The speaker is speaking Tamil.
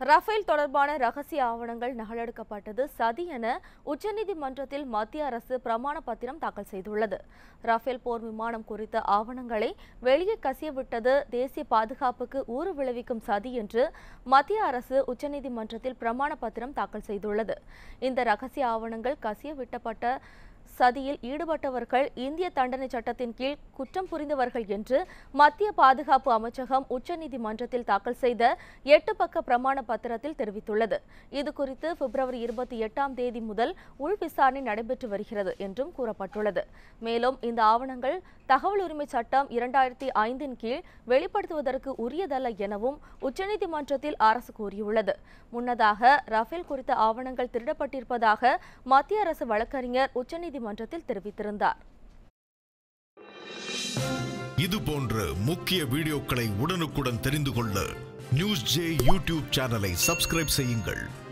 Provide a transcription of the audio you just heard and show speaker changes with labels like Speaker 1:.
Speaker 1: ரஃபேல் தொடர்பான ரகசிய ஆவணங்கள் நகலெடுக்கப்பட்டது சதி என உச்சநீதிமன்றத்தில் மத்திய அரசு பிரமாண பத்திரம் தாக்கல் செய்துள்ளது ரஃபேல் போர் விமானம் குறித்த ஆவணங்களை வெளியே கசியவிட்டது தேசிய பாதுகாப்புக்கு ஊறு விளைவிக்கும் சதி என்று மத்திய அரசு உச்சநீதிமன்றத்தில் பிரமாண பத்திரம் தாக்கல் செய்துள்ளது இந்த ரகசிய ஆவணங்கள் கசிய விட்டப்பட்ட சதியில் ஈடுபட்டவர்கள் இந்திய தண்டனை சட்டத்தின் கீழ் குற்றம் புரிந்தவர்கள் என்று மத்திய பாதுகாப்பு அமைச்சகம் உச்சநீதிமன்றத்தில் தாக்கல் செய்த எட்டு பக்க பிரமாண பத்திரத்தில் தெரிவித்துள்ளது இது குறித்து பிப்ரவரி இருபத்தி எட்டாம் தேதி முதல் உள் விசாரணை நடைபெற்று வருகிறது என்றும் கூறப்பட்டுள்ளது மேலும் இந்த ஆவணங்கள் தகவல் உரிமை சட்டம் இரண்டாயிரத்தி ஐந்தின் கீழ் வெளிப்படுத்துவதற்கு உரியதல்ல எனவும் உச்சநீதிமன்றத்தில் அரசு கூறியுள்ளது முன்னதாக ரஃபேல் குறித்த ஆவணங்கள் திருடப்பட்டிருப்பதாக மத்திய அரசு வழக்கறிஞர் உச்சநீதிமன்றத்தில் தெரிவித்திருந்தார்
Speaker 2: இது போன்ற முக்கிய வீடியோக்களை உடனுக்குடன் தெரிந்து கொள்ள நியூஸ் ஜே யூடியூப் சேனலை சப்ஸ்கிரைப் செய்யுங்கள்